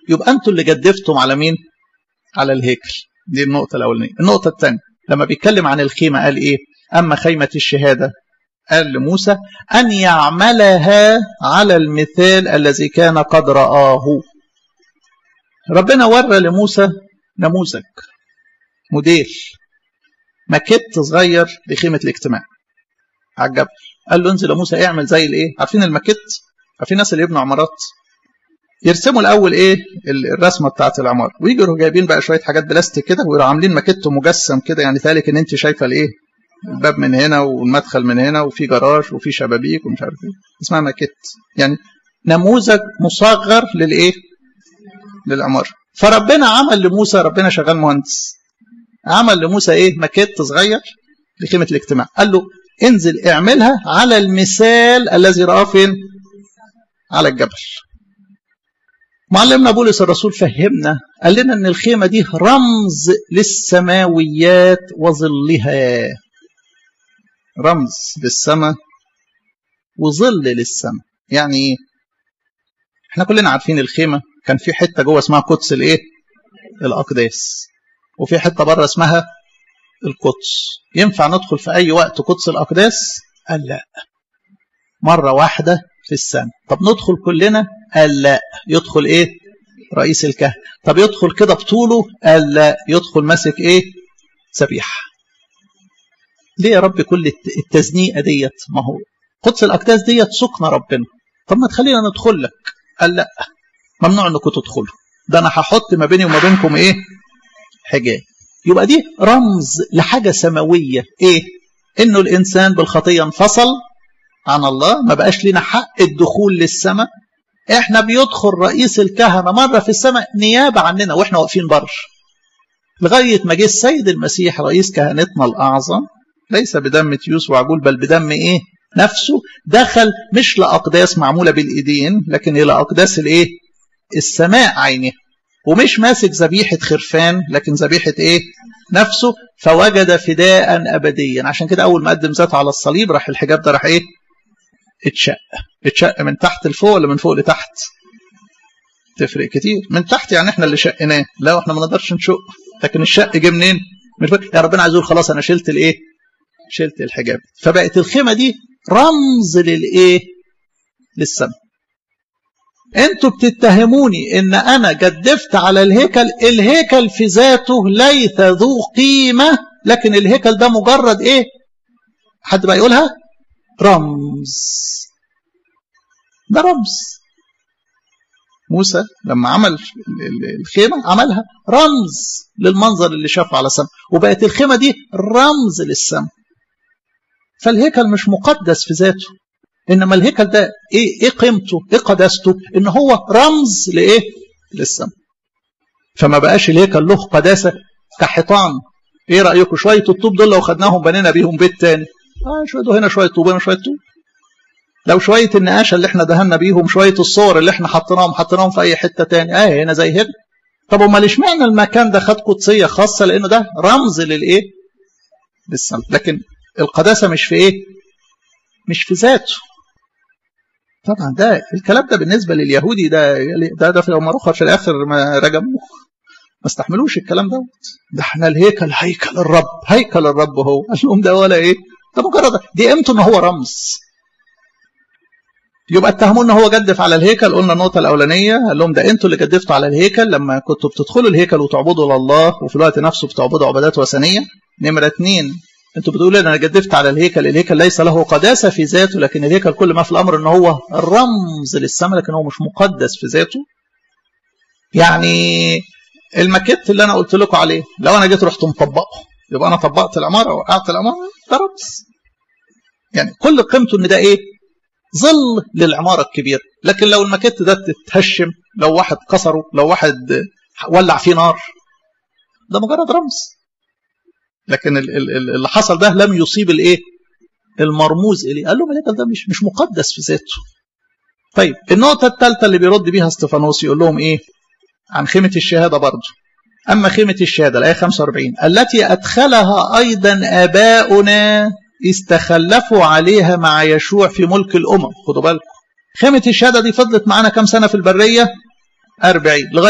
يبقى انتوا اللي جدفتم على مين على الهيكل دي النقطه الاولانيه النقطه الثانيه لما بيتكلم عن الخيمه قال ايه اما خيمه الشهاده قال لموسى ان يعملها على المثال الذي كان قد رآه ربنا ورى لموسى نموذج موديل ماكيت صغير لخيمه الاجتماع على الجبل قال له انزل يا موسى اعمل زي الايه عارفين الماكيت عارفين الناس اللي يبنوا عمارات يرسموا الاول ايه الرسمه بتاعه العماره ويجوا جايبين بقى شويه حاجات بلاستيك كده ويروحوا عاملين ماكيت مجسم كده يعني ذلك ان انت شايفه الايه الباب من هنا والمدخل من هنا وفي جراج وفي شبابيك ومش عارف ايه اسمها ماكيت يعني نموذج مصغر للايه للعماره فربنا عمل لموسى ربنا شغال مهندس عمل لموسى ايه ماكيت صغير لخيمه الاجتماع قال له انزل اعملها على المثال الذي رآه فين على الجبل معلمنا بولس الرسول فهمنا قال لنا ان الخيمه دي رمز للسماويات وظلها رمز للسماء وظل للسماء يعني ايه احنا كلنا عارفين الخيمه كان في حته جوه اسمها قدس الايه الاقداس وفي حته بره اسمها القدس ينفع ندخل في اي وقت قدس الاقداس قال لا مره واحده في السنه طب ندخل كلنا قال لا يدخل ايه رئيس الكهنه طب يدخل كده بطوله قال لا يدخل ماسك ايه سبيحه ليه يا رب كل التزنيقه ديت ما هو قدس الاقداس ديت سكن ربنا طب ما تخلينا ندخل لك قال لا ممنوع انكم تدخلوا ده انا هحط ما بيني وما بينكم ايه حجاب يبقى دي رمز لحاجه سماويه ايه انه الانسان بالخطيه انفصل عن الله ما بقاش لنا حق الدخول للسماء احنا بيدخل رئيس الكهنة مرة في السماء نيابة عننا واحنا واقفين بره لغاية ما جه السيد المسيح رئيس كهنتنا الأعظم ليس بدم تيوس وعجول بل بدم ايه نفسه دخل مش لأقداس معمولة بالإيدين لكن إلى أقداس الايه السماء عينها ومش ماسك ذبيحة خرفان لكن ذبيحة ايه نفسه فوجد فداء أبديا عشان كده أول ما قدم ذاته على الصليب راح الحجاب ده راح ايه اتشق اتشق من تحت لفوق ولا من فوق لتحت تفرق كتير من تحت يعني احنا اللي شقناه لا احنا ما نقدرش نشق لكن الشق جه منين من فوق يا ربنا عايز يقول خلاص انا شلت الايه شلت الحجاب فبقت الخيمه دي رمز للايه للسماء انتوا بتتهموني ان انا جدفت على الهيكل الهيكل في ذاته ليس ذو قيمه لكن الهيكل ده مجرد ايه حد بقى يقولها رمز ده رمز موسى لما عمل الخيمة عملها رمز للمنظر اللي شافه على السماء وبقت الخيمة دي رمز للسماء فالهيكل مش مقدس في ذاته انما الهيكل ده ايه ايه قيمته ايه قداسته ان هو رمز لايه للسماء فما بقاش الهيكل له قداسه كحيطان ايه رايكم شويه الطوب دول لو خدناهم بنينا بيهم بيت تاني اه شويه هنا شويه طوب هنا شويه طوب لو شويه النقاشه اللي احنا دهنا بيهم شويه الصور اللي احنا حطيناهم حطيناهم في اي حته تاني اه هنا زي هنا طب امال اشمعنى المكان ده خد قدسيه خاصه لانه ده رمز للايه للسماء لكن القداسه مش في ايه مش في ذاته طبعا ده الكلام ده بالنسبه لليهودي ده ده ده في يوم اخر في الاخر ما رجموه ما استحملوش الكلام دوت ده احنا الهيكل هيكل الرب هيكل الرب هو قال لهم ده ولا ايه ده مجرد دي قيمته ان هو رمز يبقى اتهموه ان هو جدف على الهيكل قلنا النقطه الاولانيه قال لهم ده انتوا اللي جدفتوا على الهيكل لما كنتوا بتدخلوا الهيكل وتعبدوا لله وفي الوقت نفسه بتعبدوا عبادات وثنيه نمره اثنين انتوا بتقولوا انا جدفت على الهيكل الهيكل ليس له قداسه في ذاته لكن الهيكل كل ما في الامر ان هو رمز للسماء لكن هو مش مقدس في ذاته يعني الماكيت اللي انا قلت لكم عليه لو انا جيت رحت مطبقه يبقى انا طبقت العماره وقعت العماره ده رمز يعني كل قيمته ان ده ايه ظل للعماره الكبيره لكن لو الماكيت ده تتهشم لو واحد كسره لو واحد ولع فيه نار ده مجرد رمز لكن اللي حصل ده لم يصيب الايه المرموز اليه قال لهم الهيكل ده مش مش مقدس في ذاته طيب النقطه الثالثه اللي بيرد بيها استفانوس يقول لهم ايه عن خيمه الشهاده برضه اما خيمه الشهاده الايه 45 التي ادخلها ايضا اباؤنا استخلفوا عليها مع يشوع في ملك الامم خدوا بالكم خيمه الشهاده دي فضلت معانا كام سنه في البريه 40